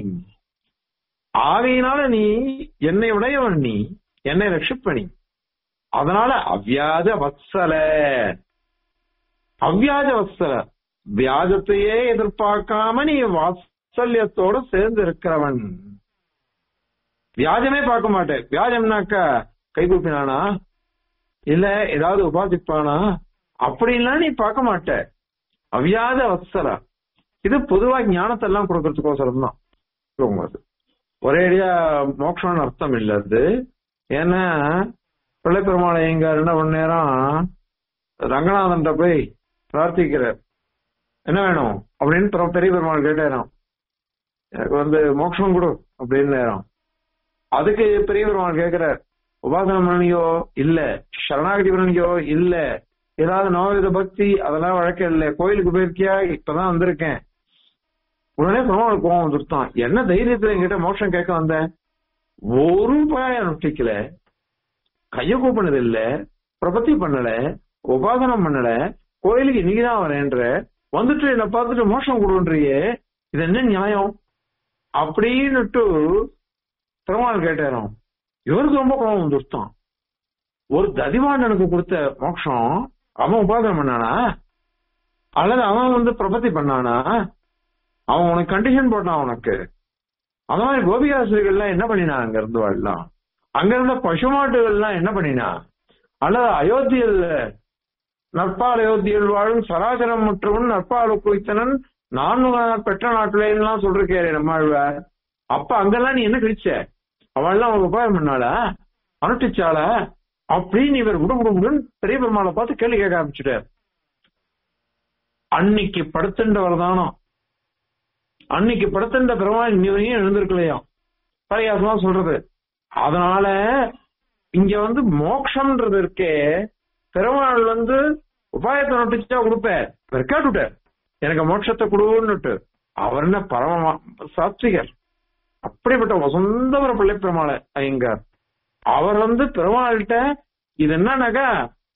ஆகையினால நீ என்னை உடையவன் நீ என்னை ரட்சிப்பணி அதனால அவ்வியாஜ வத்சல அவ்வியாஜ வத்சல வியாஜத்தையே எதிர்பார்க்காம நீ வாத்சல்யத்தோட சேர்ந்து இருக்கிறவன் வியாஜமே பார்க்க மாட்டேன் வியாஜம்னாக்கா கை கூப்பினானா இல்ல ஏதாவது உபாதிப்பானா அப்படின்லாம் நீ பார்க்க மாட்ட அவ்வியாத வத்சலா இது பொதுவா ஞானத்தை எல்லாம் கொடுக்கறதுக்கோசரம் தான் அது ஒரேடியா மோட்சம்னு அர்த்தம் இல்ல அது ஏன்னா பிள்ளை பெருமாளை எங்க ரெண்டு மணி நேரம் ரங்கநாதன்ட்ட போய் பிரார்த்திக்கிறார் என்ன வேணும் அப்படின்னு பிற- பெரிய பெருமாள் கேட்டாராம் எனக்கு வந்து மோட்சம் கொடு அப்படின்னு நேரம் அதுக்கு பெரிய பெருமாள் கேட்கிறார் உபாசனம் பண்ணியோ இல்ல சரணாகதி பண்ணியோ இல்ல ஏதாவது நவவித பக்தி அதெல்லாம் வழக்கம் இல்ல கோயிலுக்கு போயிருக்கியா இப்பதான் வந்திருக்கேன் உடனே பெருமாள் கோவம் வந்துருத்தான் என்ன தைரியத்துல என்கிட்ட மோட்சம் கேட்க வந்தேன் ஒரு பாய அனுஷ்டிக்கல கைய கூப்பினது இல்ல பிரபத்தி பண்ணல உபாசனம் பண்ணல கோயிலுக்கு இன்னைக்குதான் வரேன்ற வந்துட்டு என்ன பார்த்துட்டு மோஷம் கொடுன்றியே இது என்ன நியாயம் அப்படின்னுட்டு பெருமாள் கேட்டாராம் இவருக்கு ரொம்ப கோபம் வந்துருத்தான் ஒரு ததிவாண்டனுக்கு கொடுத்த மோட்சம் அவன் உபாசனம் பண்ணானா அல்லது அவன் வந்து பிரபத்தி பண்ணானா அவன் உனக்கு கண்டிஷன் போட்டான் உனக்கு அந்த மாதிரி கோபிகாசிரியர்கள்லாம் என்ன பண்ணினா அங்க இருந்து வாழலாம் அங்க இருந்த பசுமாட்டுகள்லாம் என்ன பண்ணினா அல்லது அயோத்தியில் நற்பால் அயோத்தியில் வாழும் சராசரம் மற்றவன் நற்பால் குவித்தனன் நான் பெற்ற நாட்டிலாம் சொல்றேன் நம்மாழ்வார் அப்ப அங்கெல்லாம் நீ என்ன கழிச்ச அவள்லாம் அவங்க உபாயம் பண்ணாளா அனுஷ்டிச்சாளா அப்படின்னு இவர் விடு விடு விடுன்னு பெரிய பெருமாளை பார்த்து கேள்வி கேட்க ஆரம்பிச்சுட்டார் அன்னைக்கு படுத்துண்டவர் தானோ அன்னைக்கு படுத்துண்ட பெருமாள் இன்னி வரையும் எழுந்திருக்கலையாம் பரியாசமா சொல்றது அதனால இங்க வந்து மோக்ஷம்ன்றது இருக்கே பெருமாள் வந்து உபாயத்தை நோட்டிச்சா கொடுப்பார் இவர் கேட்டுட்டார் எனக்கு மோட்சத்தை கொடுன்னுட்டு அவர் என்ன பரம சாத்விகர் அப்படிப்பட்ட வசந்தபுர பிள்ளை பெருமாள ஐயங்கார் அவர் வந்து பெருமாள்கிட்ட இது என்னன்னாக்கா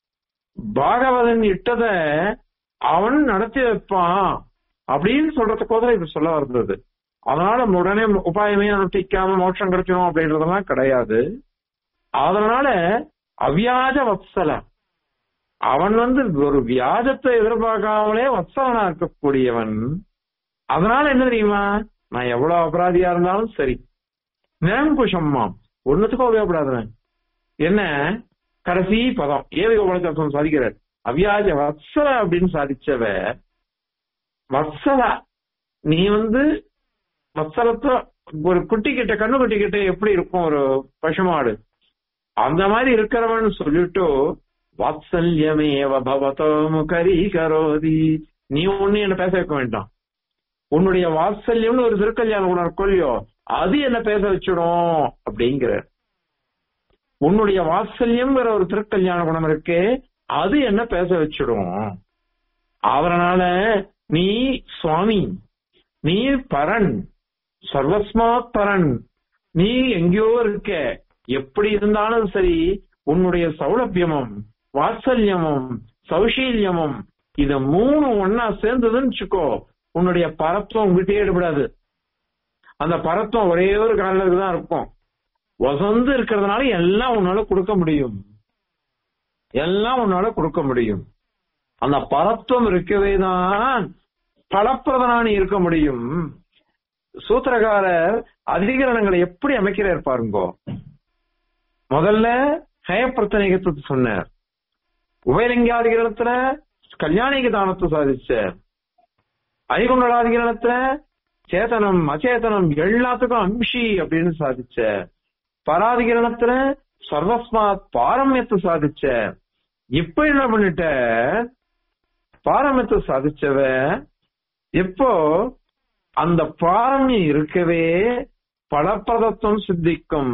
பாகவதன் இட்டத அவன் நடத்தி வைப்பான் அப்படின்னு சொல்றதுக்கோதான் இது சொல்ல வந்தது அதனால உடனே உபாயமே அனுஷ்டிக்காம மோட்சம் கிடைக்கணும் அப்படின்றதெல்லாம் கிடையாது அதனால அவ்வியாஜ வத்சல அவன் வந்து ஒரு வியாஜத்தை எதிர்பார்க்காமலே வத்சலனா இருக்கக்கூடியவன் அதனால என்ன தெரியுமா நான் எவ்வளவு அபராதியா இருந்தாலும் சரி நிரங்குஷம்மாம் ஒன்னுத்துக்கும் உபயோகப்படாதவன் என்ன கடைசி பதம் ஏவிக உலகம் சாதிக்கிறார் அவ்வியாஜ வத்சல அப்படின்னு சாதிச்சவ வத்சலா நீ வந்து வத்சலத்தை ஒரு குட்டி கிட்ட கண்ணு குட்டி கிட்ட எப்படி இருக்கும் ஒரு பசுமாடு அந்த மாதிரி இருக்கிறவன் சொல்லிட்டு வாத்சல்யமேவ பவதோ முகரி கரோதி நீ ஒண்ணு என்ன பேச வைக்க வேண்டாம் உன்னுடைய வாத்சல்யம்னு ஒரு திருக்கல்யாண குணம் இருக்கும் இல்லையோ அது என்ன பேச வச்சிடும் அப்படிங்கிற உன்னுடைய வாத்சல்யம்ங்கிற ஒரு திருக்கல்யாண குணம் இருக்கு அது என்ன பேச வச்சிடும் அவரனால நீ சுவாமி நீ பரன் சர்வஸ்மாத் பரன் நீ எங்கேயோ இருக்க எப்படி இருந்தாலும் சரி உன்னுடைய சௌலபியமும் வாத்சல்யமும் சௌஷீல்யமும் இத மூணு ஒன்னா சேர்ந்ததுன்னு வச்சுக்கோ உன்னுடைய பரத்துவம் உங்ககிட்டயே எடுபடாது அந்த பரத்துவம் ஒரே ஒரு காலத்துக்கு தான் இருக்கும் வசந்து இருக்கிறதுனால எல்லாம் உன்னால கொடுக்க முடியும் எல்லாம் உன்னால கொடுக்க முடியும் அந்த பரத்துவம் இருக்கவே தான் பலப்பிரதனானி இருக்க முடியும் சூத்திரகாரர் அதிகரணங்களை எப்படி அமைக்கிறார் பாருங்கோ முதல்ல ஹயப்பிரத்தனிகத்தை சொன்னார் உபயலிங்காதிகரணத்துல கல்யாணிக தானத்தை சாதிச்சார் ஐகுண்டலாதிகரணத்துல சேதனம் அச்சேதனம் எல்லாத்துக்கும் அம்ஷி அப்படின்னு சாதிச்ச பராதிகரணத்துல சர்வஸ்மாத் பாரம்யத்தை சாதிச்ச இப்ப என்ன பண்ணிட்ட பாரம்யத்தை சாதிச்சவ இப்போ அந்த பாரம்யம் இருக்கவே பலப்பிரதத்துவம் சித்திக்கும்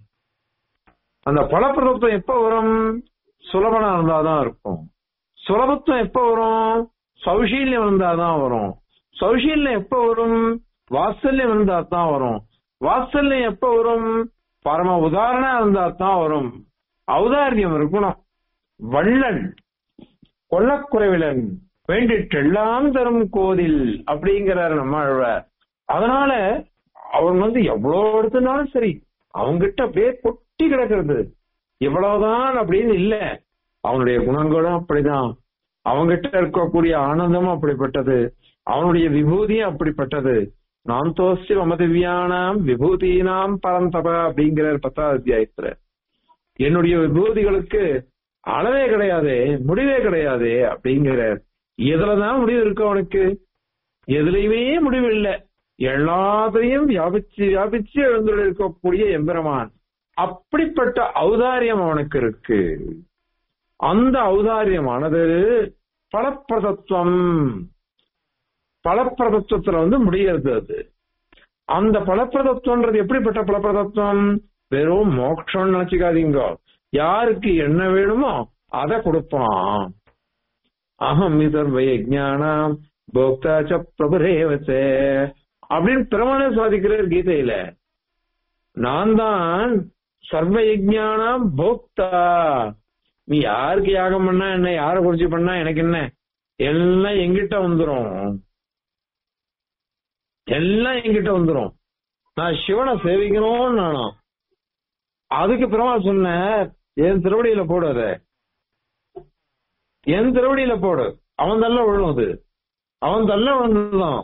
அந்த பலப்பிரதத்துவம் எப்ப வரும் சுலபனா இருந்தாதான் இருக்கும் சுலபத்துவம் எப்ப வரும் சௌஷீல்யம் இருந்தாதான் வரும் சௌஷீல்யம் எப்ப வரும் வாத்சல்யம் இருந்தா தான் வரும் வாத்சல்யம் எப்ப வரும் பரம உதாரணம் இருந்தா தான் வரும் ஔதாரியம் இருக்கணும் வள்ளன் கொள்ளக்குறைவிலன் வேண்டிட்டெல்லாம் தரும் கோதில் அப்படிங்கிறாரு நம்ம ஆழ்வார் அதனால அவன் வந்து எவ்வளவு எடுத்திருந்தாலும் சரி அவங்கிட்ட அப்படியே கொட்டி கிடக்கிறது இவ்வளவுதான் அப்படின்னு இல்ல அவனுடைய குணங்களும் அப்படிதான் அவங்கிட்ட இருக்கக்கூடிய ஆனந்தமும் அப்படிப்பட்டது அவனுடைய விபூதியும் அப்படிப்பட்டது நான் தோசி மமதிவ்யானாம் விபூதினாம் பரந்தப அப்படிங்கிறார் பத்தாவது அத்தியாயத்துல என்னுடைய விபூதிகளுக்கு அளவே கிடையாது முடிவே கிடையாது அப்படிங்கிறார் எதுலதான் முடிவு இருக்கு அவனுக்கு எதுலையுமே முடிவு இல்லை எல்லாத்தையும் வியாபிச்சு வியாபிச்சு எழுந்துள்ள இருக்கக்கூடிய எம்பெருமான் அப்படிப்பட்ட ஔதாரியம் அவனுக்கு இருக்கு அந்த ஔதாரியமானது பலப்பிரதத்துவம் பலப்பிரதத்துவத்துல வந்து முடியாது அது அந்த பலப்பிரதத்துவன்றது எப்படிப்பட்ட பலப்பிரதத்துவம் வெறும் மோட்சம்னு நினைச்சுக்காதீங்க யாருக்கு என்ன வேணுமோ அதை கொடுப்பான் அகம் இதர்வ யஜானாம் போக்தாச்ச பிரபுரேவச்சே அப்படின்னு பிரமாண சாதிக்கிறார் கீதையில நான் தான் சர்வ யஜானாம் போக்தா நீ யாருக்கு யாகம் பண்ணா என்ன யார குறிச்சு பண்ணா எனக்கு என்ன எல்லாம் எங்கிட்ட வந்துரும் எல்லாம் எங்கிட்ட வந்துரும் நான் சிவனை சேவிக்கணும்னு நானும் அதுக்கு பெருமாள் சொன்ன என் திருவடியில போடு அத என் திருவடியில போடு அவன் தள்ள விழும் அது அவன் தள்ள விழுந்துதான்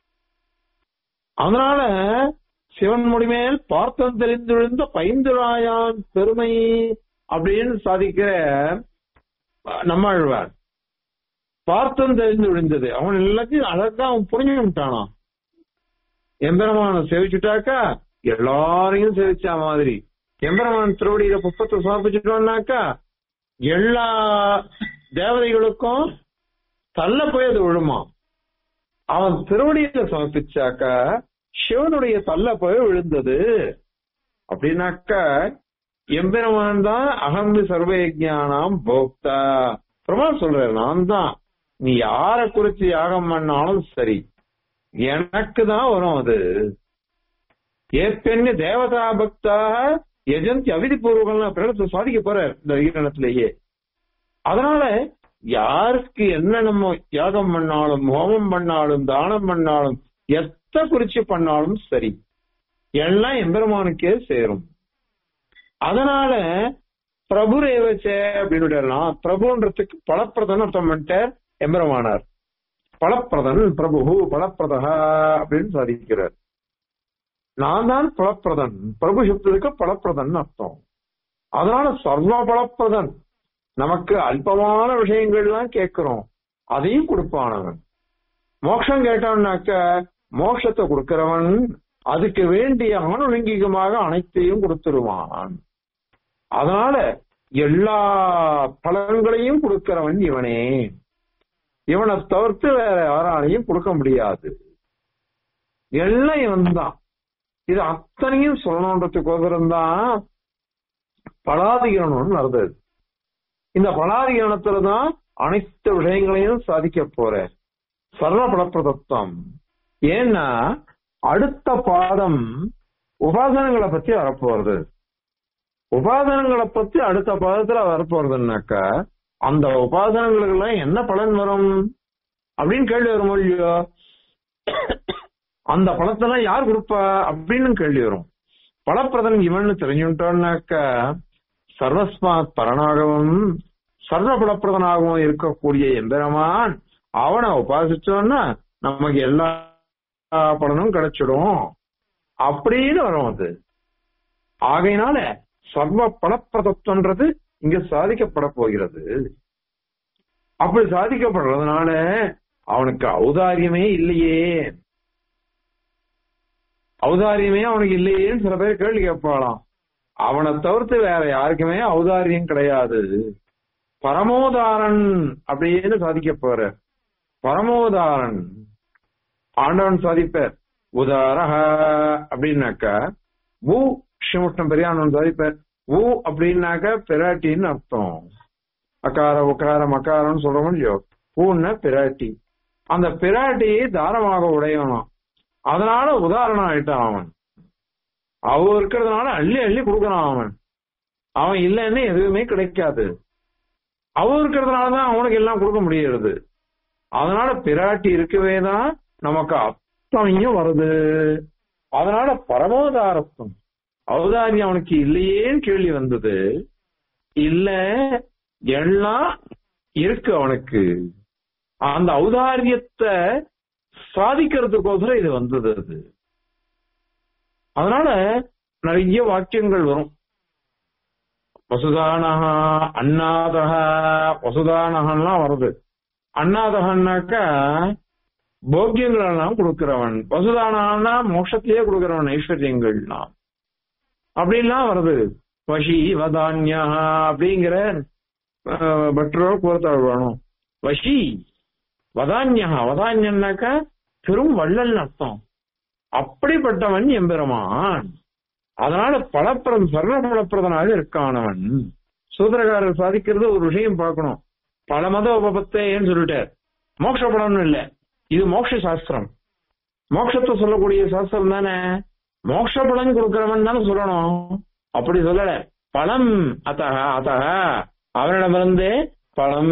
அதனால சிவன் முடிமேல் பார்த்தம் தெரிந்திருந்த பைந்துராயான் பெருமை அப்படின்னு சாதிக்கிற நம்மாழ்வார் பார்த்தம் தெரிந்து விழுந்தது அவன் எல்லாத்தையும் அழகா அவன் புரிஞ்சு விட்டானா எம்பெருமான சேவிச்சுட்டாக்கா எல்லாரையும் சேவிச்சா மாதிரி எம்பெருமான் திருவடியில புஷ்பத்தை சமர்ப்பிச்சுட்டோம்னாக்கா எல்லா தேவதைகளுக்கும் தள்ள போய் அது விழுமா அவன் திருவடியில சமர்ப்பிச்சாக்கா சிவனுடைய தள்ள போய் விழுந்தது அப்படின்னாக்கா எம்பெருமான் தான் அகம்பி சர்வயஜானாம் போக்தா பிரமான் சொல்ற நான் தான் நீ யார குறிச்சு யாகம் பண்ணாலும் சரி எனக்கு தான் வரும் அது ஏற்பெண்ணு தேவதா பக்தா எஜந்தி அவிதி பூர்வகம்லாம் பிரகத்தை சாதிக்க போற இந்த ஈரணத்திலேயே அதனால யாருக்கு என்ன நம்ம யாகம் பண்ணாலும் ஹோமம் பண்ணாலும் தானம் பண்ணாலும் எத்த குறிச்சு பண்ணாலும் சரி எல்லாம் எம்பெருமானுக்கே சேரும் அதனால பிரபு ரேவச்சே அப்படின்னு பிரபுன்றதுக்கு பலப்பிரதன் அர்த்தம் பண்ணிட்டார் எம்பெருமானார் பலப்பிரதன் பிரபு பலப்பிரதா அப்படின்னு சாதிக்கிறார் நான் தான் பலப்பிரதன் பிரபு சப்தத்துக்கு பலப்பிரதன் அர்த்தம் அதனால சர்வ பலப்பிரதன் நமக்கு அல்பமான விஷயங்கள்லாம் கேட்கிறோம் அதையும் கொடுப்பானவன் மோட்சம் கேட்டான்னாக்க மோட்சத்தை கொடுக்கிறவன் அதுக்கு வேண்டிய ஆணுலிங்கிகமாக அனைத்தையும் கொடுத்துருவான் அதனால எல்லா பலன்களையும் கொடுக்கிறவன் இவனே இவனை தவிர்த்து வேற யாராலையும் கொடுக்க முடியாது எல்லாம் இவன் தான் இது அத்தனையும் சொல்லணுன்றதுக்கோசரம் தான் பலாதிகரணம்னு நடந்தது இந்த பலாதிகரணத்துல தான் அனைத்து விஷயங்களையும் சாதிக்க போற சர்வ பலப்பிரதத்துவம் ஏன்னா அடுத்த பாதம் உபாசனங்களை பத்தி வரப்போறது உபாசனங்களை பத்தி அடுத்த பாதத்துல வரப்போறதுன்னாக்கா அந்த உபாசனங்களுக்கு எல்லாம் என்ன பலன் வரும் அப்படின்னு கேள்வி வரும் இல்லையோ அந்த பழத்தெல்லாம் யார் கொடுப்பா அப்படின்னு கேள்வி வரும் பலப்பிரதன் இவன் தெரிஞ்சுட்டோம்னாக்கா சர்வஸ்மாத் பரனாகவும் சர்வ பலப்பிரதனாகவும் இருக்கக்கூடிய எம்பெருமான் அவனை உபாசிச்சோம்னா நமக்கு எல்லா பலனும் கிடைச்சிடும் அப்படின்னு வரும் அது ஆகையினால சர்வ பலப்பிரதத்துவன்றது இங்க சாதிக்கப்பட போகிறது அப்படி சாதிக்கப்படுறதுனால அவனுக்கு ஔதாரியமே இல்லையே ஔதாரியமே அவனுக்கு இல்லையேன்னு சில பேர் கேள்வி கேட்பாளாம் அவனை தவிர்த்து வேற யாருக்குமே ஔதாரியம் கிடையாது பரமோதாரன் அப்படின்னு சாதிக்க போற பரமோதாரன் ஆண்டவன் சாதிப்பார் உதாரக அப்படின்னாக்கா ஊ ஸ்ரீமுஷ்ணம் பெரியானவன் சாதிப்பார் ஊ அப்படின்னாக்க பிராட்டின்னு அர்த்தம் அகார உக்கார மக்காரம்னு சொல்றோம் இல்லையோ பூன்னா பிராட்டி அந்த பிராட்டியை தாரமாக உடையவனாம் அதனால உதாரணம் ஆயிட்டான் அவன் அவ இருக்கிறதுனால அள்ளி அள்ளி கொடுக்கறான் அவன் அவன் இல்லைன்னு எதுவுமே கிடைக்காது அவ இருக்கிறதுனாலதான் அவனுக்கு எல்லாம் கொடுக்க முடியறது அதனால பிராட்டி இருக்கவே தான் நமக்கு அத்தனையும் வருது அதனால பரமோதாரத்துவம் அவதாரியம் அவனுக்கு இல்லையேன்னு கேள்வி வந்தது இல்ல எல்லாம் இருக்கு அவனுக்கு அந்த ஔதாரியத்தை சாதிக்கிறதுக்கோசரம் இது வந்தது அது அதனால நிறைய வாக்கியங்கள் வரும் வசுதானகா அண்ணாதகா வசுதானகன்லாம் வருது அண்ணாதகன்னாக்கா போக்கியங்கள் எல்லாம் கொடுக்கிறவன் வசுதானா மோட்சத்திலேயே கொடுக்கிறவன் ஐஸ்வர்யங்கள்லாம் அப்படின்லாம் வருது வஷி வதான்யா அப்படிங்கிற பற்றோ கூறத்தாழ் வேணும் வஷி வதான்யா வதான்யன்னாக்கா பெரும் வள்ளல் அர்த்தம் அப்படிப்பட்டவன் எம்பெருமான் அதனால பலப்பிரதம் சர்வ பலப்பிரதனாக இருக்கானவன் சூத்திரகாரர் சாதிக்கிறது ஒரு விஷயம் பார்க்கணும் பல மத உபபத்தேன்னு சொல்லிட்டார் மோட்ச பலம்னு இல்ல இது மோட்ச சாஸ்திரம் மோட்சத்தை சொல்லக்கூடிய சாஸ்திரம் தானே மோட்ச பலன் கொடுக்கிறவன் தானே சொல்லணும் அப்படி சொல்லல பலம் அத்தக அத்தக அவனிடமிருந்தே பலம்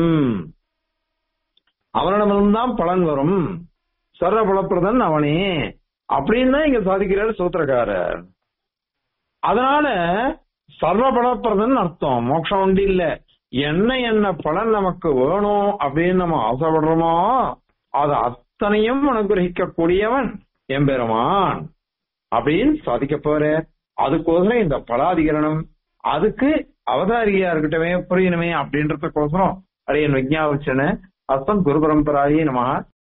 அவனிடமிருந்தான் பலன் வரும் சர்வ பலப்பிரதன் அவனே அப்படின்னு தான் இங்க சாதிக்கிறார் சூத்திரக்காரர் அதனால சர்வ பலப்பிரதன் அர்த்தம் மோட்சம் உண்டு இல்ல என்ன என்ன பலன் நமக்கு வேணும் அப்படின்னு நம்ம ஆசைப்படுறோமோ அதை அத்தனையும் அனுகிரகிக்க கூடியவன் எம்பெருமான் அப்படின்னு சாதிக்க போற அதுக்கோசரம் இந்த பலாதிகரணம் அதுக்கு அவதாரியா இருக்கட்டுமே புரியணுமே அப்படின்றதுக்கோசரம் அடையன் விஜயாவச்சன அஸ்தம் குரு பரம்பராயே நம